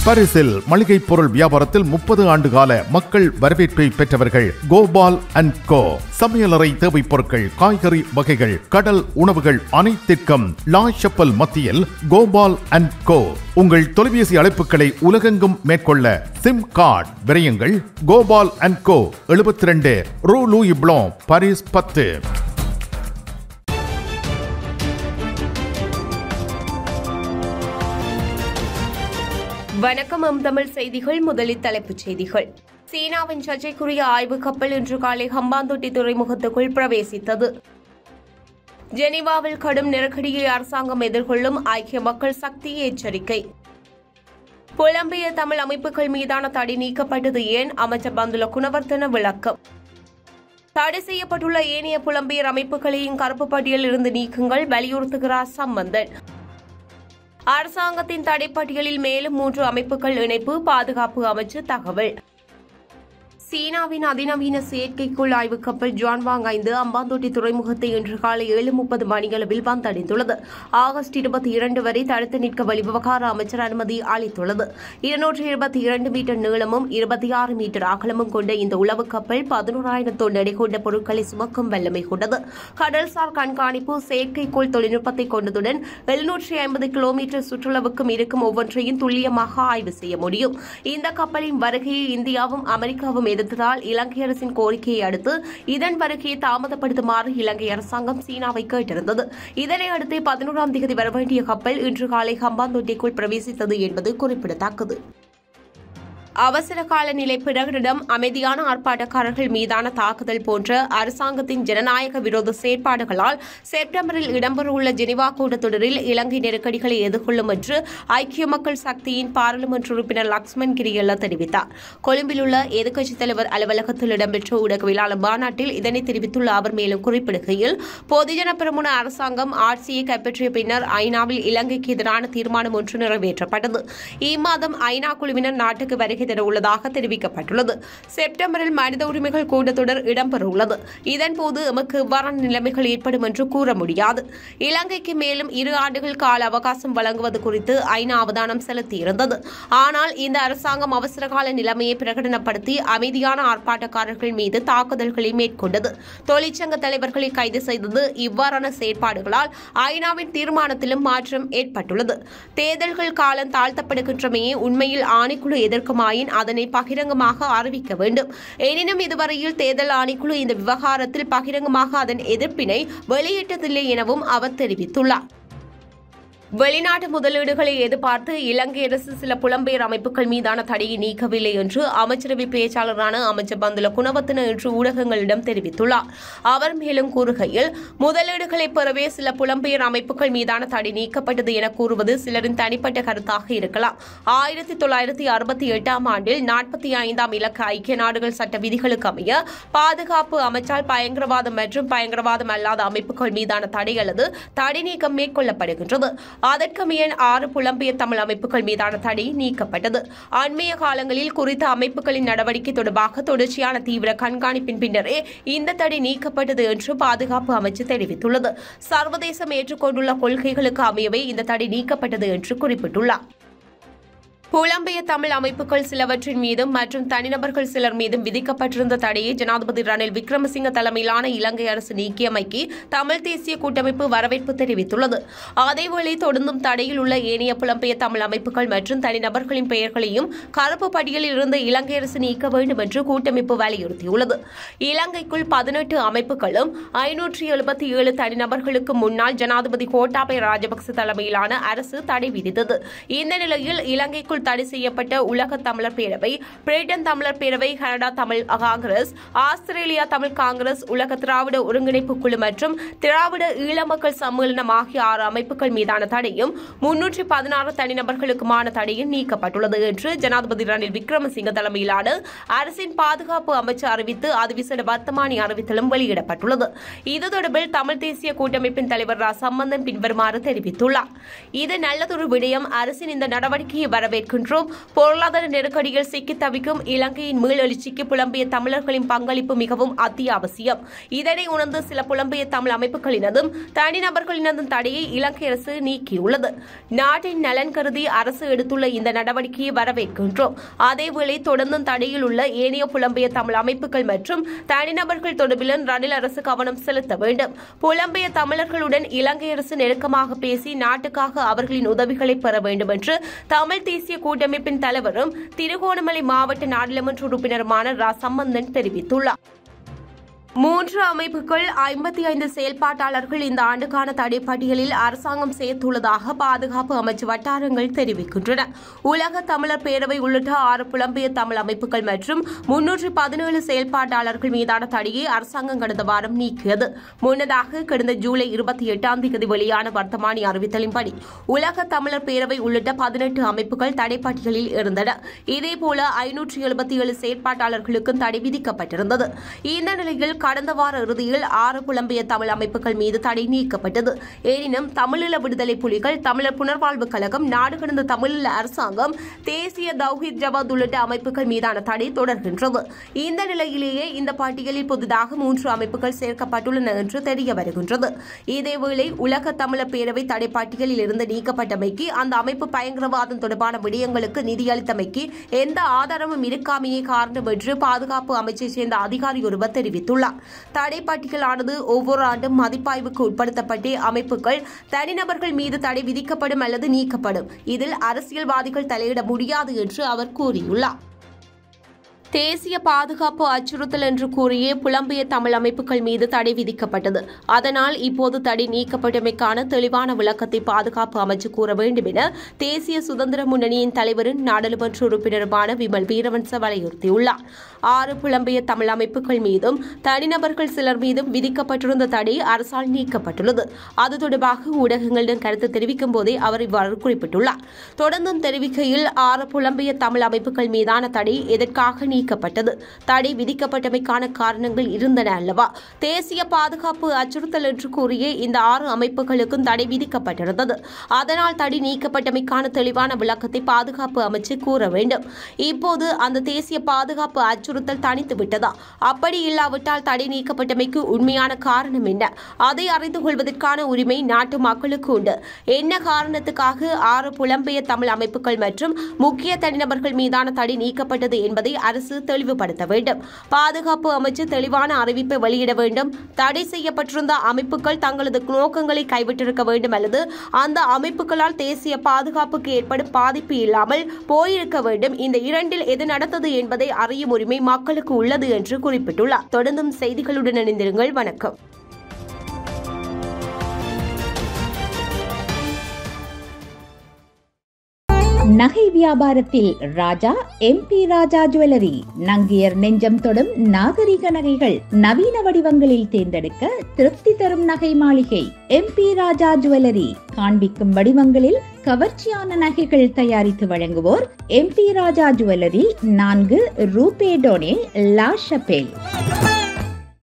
பரிசில் மளிகை பொருள் வியாபாரத்தில் முப்பது ஆண்டு கால மக்கள் வரவேற்பை பெற்றவர்கள் கோபால் அண்ட் கோ சமையலறை தேவைப் பொருட்கள் காய்கறி வகைகள் கடல் உணவுகள் அனைத்திற்கும் லா ஷப்பல் மத்தியில் கோபால் அண்ட் கோ உங்கள் தொலைபேசி அழைப்புகளை உலகெங்கும் மேற்கொள்ள சிம் கார்டு விரயங்கள் கோபால் அண்ட் கோ எழுபத்தி ரெண்டு ரூ லூயி ப்ளோ பாரிஸ் பத்து வணக்கம் எம் தமிழ் செய்திகள் முதலில் தலைப்புச் செய்திகள் சீனாவின் சர்ச்சைக்குரிய ஆய்வு கப்பல் இன்று காலை ஹம்பாந்தோட்டை துறைமுகத்துக்குள் பிரவேசித்தது ஜெனீவாவில் கடும் நெருக்கடியை அரசாங்கம் எதிர்கொள்ளும் ஐக்கிய மக்கள் சக்தி எச்சரிக்கை புலம்பெயர் தமிழ் அமைப்புகள் மீதான தடை நீக்கப்பட்டது ஏன் அமைச்சர் பந்துல குணவர்த்தன விளக்கம் தடை செய்யப்பட்டுள்ள ஏனைய புலம்பெயர் அமைப்புகளையும் கருப்பு பட்டியலில் இருந்து நீக்குங்கள் வலியுறுத்துகிறார் சம்பந்தன் அரசாங்கத்தின் தடைப்பட்டியலில் மேலும் மூன்று அமைப்புகள் இணைப்பு பாதுகாப்பு அமைச்சு தகவல் சீனாவின் அதிநவீன செயற்கைக்கோள் ஆய்வு கப்பல் ஜான்வாங் ஐந்து அம்பாந்தோட்டை துறைமுகத்தை இன்று காலை ஏழு முப்பது மணியளவில் வந்தடைந்துள்ளது ஆகஸ்ட் இருபத்தி இரண்டு வரை தடுத்து நிற்க வெளிவிவகார அமைச்சர் அனுமதி அளித்துள்ளது இருநூற்றி இருபத்தி இரண்டு மீட்டர் நீளமும் இருபத்தி ஆறு மீட்டர் அகலமும் கொண்ட இந்த உளவு கப்பல் பதினோராயிரம் தொன் எடை கொண்ட பொருட்களை சுமக்கும் வல்லமை கொண்டது கடல்சார் கண்காணிப்பு செயற்கைக்கோள் தொழில்நுட்பத்தை கொண்டதுடன் எழுநூற்றி ஐம்பது கிலோமீட்டர் சுற்றளவுக்கும் இருக்கும் ஒவ்வொன்றையும் துல்லியமாக ஆய்வு செய்ய முடியும் இந்த கப்பலின் வருகையை இந்தியாவும் அமெரிக்காவும் எதிர்த்ததால் இலங்கை அரசின் கோரிக்கையை அடுத்து இதன் வருகையை தாமதப்படுத்துமாறு இலங்கை அரசாங்கம் சீனாவை கேட்டிருந்தது இதனை அடுத்து பதினோராம் தேதி வரவேண்டிய கப்பல் இன்று காலை ஹம்பாந்தோட்டைக்குள் பிரவேசித்தது என்பது குறிப்பிடத்தக்கது அவசர கால நிலை பிரகடனம் அமைதியான ஆர்ப்பாட்டக்காரர்கள் மீதான தாக்குதல் போன்ற அரசாங்கத்தின் ஜனநாயக விரோத செயற்பாடுகளால் செப்டம்பரில் இடம்பெறவுள்ள ஜெனிவா கூட்டத்தொடரில் இலங்கை நெருக்கடிகளை எதிர்கொள்ளும் என்று ஐக்கிய மக்கள் சக்தியின் பாராளுமன்ற உறுப்பினர் லக்ஷ்மன் கிரியல்ல தெரிவித்தார் கொழும்பில் உள்ள எதிர்க்கட்சித் தலைவர் அலுவலகத்தில் இடம்பெற்ற ஊடகவியலாளர் மாநாட்டில் இதனை தெரிவித்துள்ள அவர் மேலும் குறிப்பிடுகையில் பொதுஜன பெருமுன அரசாங்கம் ஆட்சியை கைப்பற்றிய பின்னர் ஐநாவில் இலங்கைக்கு எதிரான தீர்மானம் ஒன்று நிறைவேற்றப்பட்டது இம்மாதம் ஐநா குழுவினர் நாட்டுக்கு வருகை தர உள்ளதாக தெரிவிக்கப்பட்டுள்ளது செப்டம்பரில் மனித உரிமைகள் கூட்டத்தொடர் இடம்பெறவுள்ளது இதன்போது எமக்கு இவ்வாறான நிலைமைகள் ஏற்படும் என்று கூற முடியாது இலங்கைக்கு மேலும் இரு ஆண்டுகள் கால அவகாசம் வழங்குவது குறித்து ஐநா அவதானம் செலுத்தியிருந்தது ஆனால் இந்த அரசாங்கம் அவசர கால நிலைமையை பிரகடனப்படுத்தி அமைதியான ஆர்ப்பாட்டக்காரர்கள் மீது தாக்குதல்களை மேற்கொண்டது தொழிற்சங்க தலைவர்களை கைது செய்தது இவ்வாறான செயற்பாடுகளால் ஐநாவின் தீர்மானத்திலும் மாற்றம் ஏற்பட்டுள்ளது தேர்தல்கள் காலம் தாழ்த்தப்படுகின்றமையே உண்மையில் ஆணைக்குழு எதிர்க்குமாயின் அதனை பகிரங்கமாக அறிவிக்க வேண்டும் எனினும் இதுவரையில் தேர்தல் ஆணைக்குழு இந்த விவகாரத்தில் பகிரங்கமாக அதன் எதிர்ப்பினை வெளியிட்டதில்லை எனவும் அவர் தெரிவித்துள்ளார் வெளிநாட்டு முதலீடுகளை எதிர்பார்த்து இலங்கை அரசு சில புலம்பெயர் அமைப்புகள் மீதான தடையை நீக்கவில்லை என்று அமைச்சரவை பேச்சாளரான அமைச்சர் பந்துல குணவர்த்தன இன்று ஊடகங்களிடம் தெரிவித்துள்ளார் அவர் மேலும் கூறுகையில் முதலீடுகளை பெறவே சில புலம்பெயர் அமைப்புகள் மீதான தடை நீக்கப்பட்டது என கூறுவது சிலரின் தனிப்பட்ட கருத்தாக இருக்கலாம் ஆயிரத்தி தொள்ளாயிரத்தி அறுபத்தி எட்டாம் ஆண்டில் நாற்பத்தி ஐந்தாம் இலக்க ஐக்கிய நாடுகள் சட்ட விதிகளுக்கு அமைய பாதுகாப்பு அமைச்சால் பயங்கரவாதம் மற்றும் பயங்கரவாதம் அல்லாத அமைப்புகள் மீதான தடை அல்லது தடை நீக்கம் மேற்கொள்ளப்படுகின்றது அதற்கமைய ஆறு புலம்பெயர் தமிழ் அமைப்புகள் மீதான தடை நீக்கப்பட்டது அண்மைய காலங்களில் குறித்த அமைப்புகளின் நடவடிக்கை தொடர்பாக தொடர்ச்சியான தீவிர கண்காணிப்பின் பின்னரே இந்த தடை நீக்கப்பட்டது என்று பாதுகாப்பு அமைச்சு தெரிவித்துள்ளது சர்வதேசம் ஏற்றுக்கொண்டுள்ள கொள்கைகளுக்கு அமையவே இந்த தடை நீக்கப்பட்டது என்று குறிப்பிட்டுள்ளார் புலம்பெயர் தமிழ் அமைப்புகள் சிலவற்றின் மீதும் மற்றும் தனிநபர்கள் சிலர் மீதும் விதிக்கப்பட்டிருந்த தடையை ஜனாதிபதி ரணில் விக்ரமசிங்க தலைமையிலான இலங்கை அரசு நீக்கியமைக்கு தமிழ் தேசிய கூட்டமைப்பு வரவேற்பு தெரிவித்துள்ளது அதேவேளை தொடர்ந்தும் தடையில் உள்ள ஏனைய புலம்பெயர் தமிழ் அமைப்புகள் மற்றும் தனிநபர்களின் பெயர்களையும் கருப்பு பட்டியலில் இருந்து இலங்கை அரசு நீக்க வேண்டும் என்று கூட்டமைப்பு வலியுறுத்தியுள்ளது இலங்கைக்குள் பதினெட்டு அமைப்புகளும் ஐநூற்றி எழுபத்தி ஏழு தனிநபர்களுக்கு முன்னாள் ஜனாதிபதி கோட்டாபய ராஜபக்ச தலைமையிலான அரசு தடை விதித்தது இந்த நிலையில் இலங்கைக்குள் தடை செய்யப்பட்ட உலக தமிழர் பேரவை பிரிட்டன் தமிழர் பேரவை Canada Tamil Congress Australia Tamil Congress உலக திராவிட ஒருங்கிணைப்பு குழு மற்றும் திராவிட ஈழ மக்கள் சம்மேளனம் ஆகிய ஆறு அமைப்புகள் மீதான தடையும் முன்னூற்றி பதினாறு தனிநபர்களுக்குமான தடையும் நீக்கப்பட்டுள்ளது என்று ஜனாதிபதி ரணில் விக்ரமசிங்க தலைமையிலான அரசின் பாதுகாப்பு அமைச்சு அறிவித்து அது விசேட வர்த்தமானி அறிவித்தலும் வெளியிடப்பட்டுள்ளது இது தொடர்பில் தமிழ் தேசிய கூட்டமைப்பின் தலைவர் ரா சம்பந்தன் பின்வருமாறு தெரிவித்துள்ளார் இது நல்லதொரு விடயம் அரசின் இந்த நடவடிக்கையை வரவேற்க வரவேற்கின்றோம் பொருளாதார நெருக்கடியில் சிக்கி தவிக்கும் இலங்கையின் மீளெழுச்சிக்கு புலம்பெயர் தமிழர்களின் பங்களிப்பு மிகவும் அத்தியாவசியம் இதனை உணர்ந்து சில புலம்பெயர் தமிழ் அமைப்புகளினதும் தனிநபர்களினதும் தடையை இலங்கை அரசு நீக்கியுள்ளது நாட்டின் நலன் கருதி அரசு எடுத்துள்ள இந்த நடவடிக்கையை வரவேற்கின்றோம் அதேவேளை தொடர்ந்தும் தடையில் உள்ள ஏனைய புலம்பெயர் தமிழ் அமைப்புகள் மற்றும் தனிநபர்கள் தொடர்பிலும் ரணில் அரசு கவனம் செலுத்த வேண்டும் புலம்பெயர் தமிழர்களுடன் இலங்கை அரசு நெருக்கமாக பேசி நாட்டுக்காக அவர்களின் உதவிகளை பெற வேண்டும் என்று தமிழ் தேசிய கூட்டமைப்பின் தலைவரும் திருகோணமலை மாவட்ட நாடாளுமன்ற உறுப்பினருமான ரா சம்பந்தன் தெரிவித்துள்ளார் மூன்று அமைப்புகள் ஐம்பத்தி ஐந்து செயல்பாட்டாளர்கள் இந்த ஆண்டுக்கான தடைப்பட்டியலில் அரசாங்கம் சேர்த்துள்ளதாக பாதுகாப்பு அமைச்சு வட்டாரங்கள் தெரிவிக்கின்றன உலக தமிழர் பேரவை உள்ளிட்ட ஆறு புலம்பெயர் தமிழ் அமைப்புகள் மற்றும் முன்னூற்று பதினேழு செயல்பாட்டாளர்கள் மீதான தடையை அரசாங்கம் கடந்த வாரம் நீக்கியது முன்னதாக கடந்த ஜூலை இருபத்தி எட்டாம் தேதி வெளியான வர்த்தமானி அறிவித்தலின்படி உலக தமிழர் பேரவை உள்ளிட்ட பதினெட்டு அமைப்புகள் தடைப்பட்டியலில் இருந்தன இதேபோல ஐநூற்று எழுபத்தி ஏழு செயற்பாட்டாளர்களுக்கும் தடை விதிக்கப்பட்டிருந்தது இந்த நிலையில் கடந்த வார இறுதியில் ஆறு புலம்பெயர் தமிழ் அமைப்புகள் மீது தடை நீக்கப்பட்டது எனினும் தமிழீழ விடுதலை புலிகள் தமிழர் புனர்வாழ்வு கழகம் நாடு கடந்த தமிழீழ அரசாங்கம் தேசிய தௌஹித் ஜவாத் உள்ளிட்ட அமைப்புகள் மீதான தடை தொடர்கின்றது இந்த நிலையிலேயே இந்த பட்டியலில் புதிதாக மூன்று அமைப்புகள் சேர்க்கப்பட்டுள்ளன என்று தெரிய வருகின்றது இதேவேளை உலக தமிழர் பேரவை தடை பட்டியலில் இருந்து நீக்கப்பட்டமைக்கு அந்த அமைப்பு பயங்கரவாதம் தொடர்பான விடயங்களுக்கு நிதியளித்தமைக்கு எந்த ஆதாரமும் இருக்காமையே காரணம் என்று பாதுகாப்பு அமைச்சைச் சேர்ந்த அதிகாரி ஒருவர் தெரிவித்துள்ளார் தடை பட்டியலானது ஒவ்வொரு ஆண்டும் மதிப்பாய்வுக்கு உட்படுத்தப்பட்டு அமைப்புகள் தனிநபர்கள் மீது தடை விதிக்கப்படும் அல்லது நீக்கப்படும் இதில் அரசியல்வாதிகள் தலையிட முடியாது என்று அவர் கூறியுள்ளார் தேசிய பாதுகாப்பு அச்சுறுத்தல் என்று கூறிய புலம்பெயர் தமிழ் அமைப்புகள் மீது தடை விதிக்கப்பட்டது அதனால் இப்போது தடை நீக்கப்பட்டமைக்கான தெளிவான விளக்கத்தை பாதுகாப்பு அமைச்சு கூற வேண்டும் என தேசிய சுதந்திர முன்னணியின் தலைவரும் நாடாளுமன்ற உறுப்பினருமான விமல் வீரவன்ச வலியுறுத்தியுள்ளார் ஆறு புலம்பெயர் தமிழ் அமைப்புகள் மீதும் தனிநபர்கள் சிலர் மீதும் விதிக்கப்பட்டிருந்த தடை அரசால் நீக்கப்பட்டுள்ளது அது தொடர்பாக ஊடகங்களிடம் கருத்து தெரிவிக்கும் போதே அவர் இவ்வாறு குறிப்பிட்டுள்ளார் தொடர்ந்தும் தெரிவிக்கையில் ஆறு புலம்பெயர் தமிழ் அமைப்புகள் மீதான தடை எதற்காக நீக்கப்பட்டது தடை விதிக்கப்பட்டமைக்கான காரணங்கள் இருந்தன அல்லவா தேசிய பாதுகாப்பு அச்சுறுத்தல் என்று கூறிய இந்த ஆறு அமைப்புகளுக்கும் தடை விதிக்கப்பட்டிருந்தது அதனால் தடை நீக்கப்பட்டமைக்கான தெளிவான விளக்கத்தை பாதுகாப்பு அமைச்சு கூற வேண்டும் இப்போது அந்த தேசிய பாதுகாப்பு அச்சுறுத்தல் தனித்து விட்டதா அப்படி இல்லாவிட்டால் தடை நீக்கப்பட்டமைக்கு உண்மையான காரணம் என்ன அதை அறிந்து கொள்வதற்கான உரிமை நாட்டு மக்களுக்கு உண்டு என்ன காரணத்துக்காக ஆறு புலம்பெயர் தமிழ் அமைப்புகள் மற்றும் முக்கிய தனிநபர்கள் மீதான தடை நீக்கப்பட்டது என்பதை அரசு தெளிவுபடுத்த வேண்டும் பாதுகாப்பு அமைச்சு தெளிவான அறிவிப்பை வெளியிட வேண்டும் தடை செய்யப்பட்டிருந்த அமைப்புகள் தங்களது நோக்கங்களை கைவிட்டிருக்க வேண்டும் அல்லது அந்த அமைப்புகளால் தேசிய பாதுகாப்புக்கு ஏற்படும் பாதிப்பு இல்லாமல் போயிருக்க வேண்டும் இந்த இரண்டில் எது நடந்தது என்பதை அறியும் உரிமை மக்களுக்கு உள்ளது என்று குறிப்பிட்டுள்ளார் தொடர்ந்தும் செய்திகளுடன் இணைந்திருங்கள் வணக்கம் நகை வியாபாரத்தில் ராஜா எம்பி ராஜா ஜுவல்லரி நங்கியர் நெஞ்சம் தொடும் நாகரிக நகைகள் நவீன வடிவங்களில் தேர்ந்தெடுக்க திருப்தி தரும் நகை மாளிகை எம்பி ராஜா ஜுவல்லரி காண்பிக்கும் வடிவங்களில் கவர்ச்சியான நகைகள் தயாரித்து வழங்குவோர் எம்பி ராஜா ஜுவல்லரி நான்கு ரூபே டோனே லா ஷபேல்